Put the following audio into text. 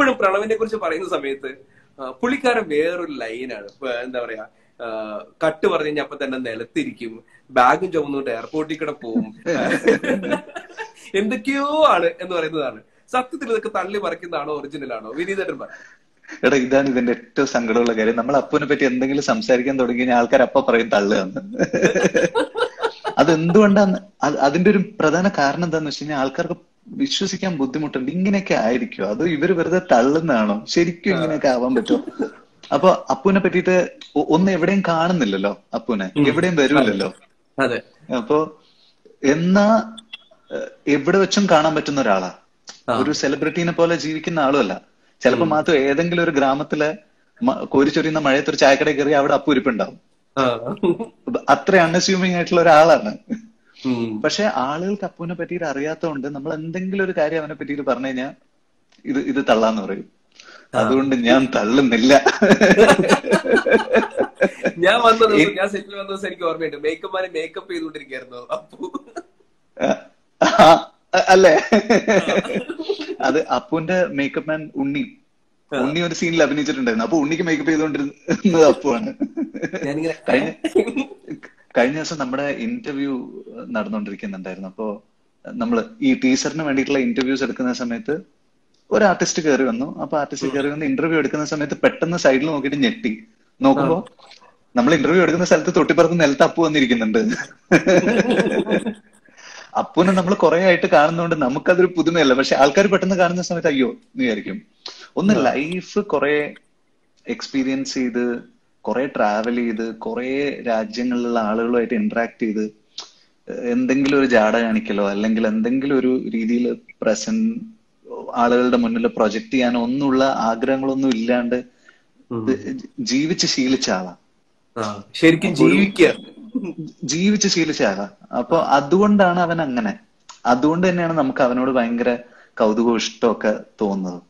എപ്പോഴും പ്രണവിനെ കുറിച്ച് പറയുന്ന സമയത്ത് ആ, പുള്ളിക്കാരൻ വേറൊരു ലൈനാണ് ഇപ്പൊ എന്താ പറയാ ആ, കട്ട് പറഞ്ഞു കഴിഞ്ഞാൽ അപ്പൊ തന്നെ നിലത്തിരിക്കും ബാഗും ചുമന്നുകൊണ്ട് എയർപോർട്ടിൽ കൂടെ പോവും എന്തൊക്കെയോ ആണ് എന്ന് പറയുന്നതാണ് സത്യത്തിൽ ഇതൊക്കെ തള്ളി മറിക്കുന്നതാണോ ഒറിജിനൽ ആണോ വിനീതേട്ടൻ പറ എടാ ഇതാണ് ഇതിന്റെ ഏറ്റവും സങ്കടമുള്ള കാര്യം നമ്മൾ അപ്പുവിനെ പറ്റി എന്തെങ്കിലും സംസാരിക്കാൻ തുടങ്ങി കഴിഞ്ഞാൽ ആൾക്കാർ അപ്പ പറയും തള്ളുകയെന്ന് അതെന്തുകൊണ്ടാന്ന് അത് അതിന്റെ ഒരു പ്രധാന കാരണം എന്താന്ന് വെച്ച് കഴിഞ്ഞാൽ ആൾക്കാർക്ക് വിശ്വസിക്കാൻ ബുദ്ധിമുട്ടുണ്ട് ഇങ്ങനെയൊക്കെ ആയിരിക്കും അത് ഇവര് വെറുതെ തള്ളുന്നതാണോ ശരിക്കും ഇങ്ങനെയൊക്കെ ആവാൻ പറ്റുമോ അപ്പൊ അപ്പുവിനെ പറ്റിയിട്ട് ഒ- ഒന്നും എവിടെയും കാണുന്നില്ലല്ലോ അപ്പുവിനെ എവിടെയും വരൂലല്ലോ അതെ അപ്പോ എന്നാ ഏഹ്, എവിടെ വെച്ചും കാണാൻ പറ്റുന്ന ഒരാളാ ഒരു സെലിബ്രിറ്റീനെ പോലെ ജീവിക്കുന്ന ആളുമല്ല ചിലപ്പോ മാത്രം ഏതെങ്കിലും ഒരു ഗ്രാമത്തിലെ മ- കോരിച്ചൊരിയുന്ന മഴയത്ത് ഒരു ചായക്കട കയറി അവിടെ അപ്പു ഇരിപ്പുണ്ടാവും ആ. അത്ര അൺഅസ്യൂമിങ് ആയിട്ടുള്ള ഒരാളാണ് ഉം. പക്ഷെ ആളുകൾക്ക് അപ്പുവിനെ പറ്റിയിട്ട് അറിയാത്തതുകൊണ്ട് നമ്മൾ എന്തെങ്കിലും ഒരു കാര്യം അവനെ പറ്റിയിട്ട് പറഞ്ഞു കഴിഞ്ഞാൽ ഇത് ഇത് തള്ളാന്ന് പറയും അതുകൊണ്ട് ഞാൻ തള്ളുന്നില്ല ഞാൻ വന്ന ദിവസം ഞാൻ സെറ്റിൽ വന്ന ദിവസം എനിക്ക് ഓർമ്മയുണ്ട് മേക്കപ്പ് മാനെ മേക്കപ്പ് ചെയ്തുകൊണ്ടിരിക്കുകയായിരുന്നു അപ്പു ആ, അല്ലേ അത് അപ്പുവിന്റെ മേക്കപ്പ് മാൻ ഉണ്ണി ഉണ്ണി ഒരു സീനിൽ അഭിനയിച്ചിട്ടുണ്ടായിരുന്നു അപ്പൊ ഉണ്ണിക്ക് മേക്കപ്പ് ചെയ്തുകൊണ്ടിരുന്നത് അപ്പുവാണ് ഞാനിങ്ങനെ കഴിഞ്ഞ കഴിഞ്ഞ ദിവസം നമ്മുടെ ഇന്റർവ്യൂ നടന്നുകൊണ്ടിരിക്കുന്നുണ്ടായിരുന്നു അപ്പോ നമ്മൾ ഈ ടീച്ചറിന് വേണ്ടിയിട്ടുള്ള ഇന്റർവ്യൂസ് എടുക്കുന്ന സമയത്ത് ഒരു ആർട്ടിസ്റ്റ് കയറി വന്നു അപ്പൊ ആർട്ടിസ്റ്റ് കയറി വന്ന് ഇന്റർവ്യൂ എടുക്കുന്ന സമയത്ത് പെട്ടെന്ന് സൈഡിൽ നോക്കിയിട്ട് ഞെട്ടി നോക്കുമ്പോ നമ്മൾ ഇന്റർവ്യൂ എടുക്കുന്ന സ്ഥലത്ത് തൊട്ടിപ്പുറത്ത് നിലത്ത് അപ്പു വന്നിരിക്കുന്നുണ്ട് അപ്പുനെ നമ്മൾ കുറെ ആയിട്ട് കാണുന്നതുകൊണ്ട് നമുക്കതൊരു പുതുമയല്ല പക്ഷെ ആൾക്കാർ പെട്ടെന്ന് കാണുന്ന സമയത്ത് അയ്യോ എന്ന് വിചാരിക്കും ഒന്ന് ലൈഫ് കുറെ എക്സ്പീരിയൻസ് ചെയ്ത് കുറെ ട്രാവൽ ചെയ്ത് കുറെ രാജ്യങ്ങളിലുള്ള ആളുകളുമായിട്ട് ഇന്ററാക്ട് ചെയ്ത് എന്തെങ്കിലും ഒരു ജാട കാണിക്കലോ അല്ലെങ്കിൽ എന്തെങ്കിലും ഒരു രീതിയിൽ പ്രസന്റ് ആളുകളുടെ മുന്നിൽ പ്രൊജക്ട് ചെയ്യാനോ ഒന്നുള്ള ആഗ്രഹങ്ങളൊന്നും ഇല്ലാണ്ട് ജീവിച്ച് ശീലിച്ച ആളാ ആ, ശരിക്കും ജീവിക്കുക ജീവിച്ച് ശീലിച്ച ആളാ അപ്പൊ അതുകൊണ്ടാണ് അവൻ അങ്ങനെ അതുകൊണ്ട് തന്നെയാണ് നമുക്ക് അവനോട് ഭയങ്കര കൗതുകവും ഇഷ്ടമൊക്കെ തോന്നുന്നത്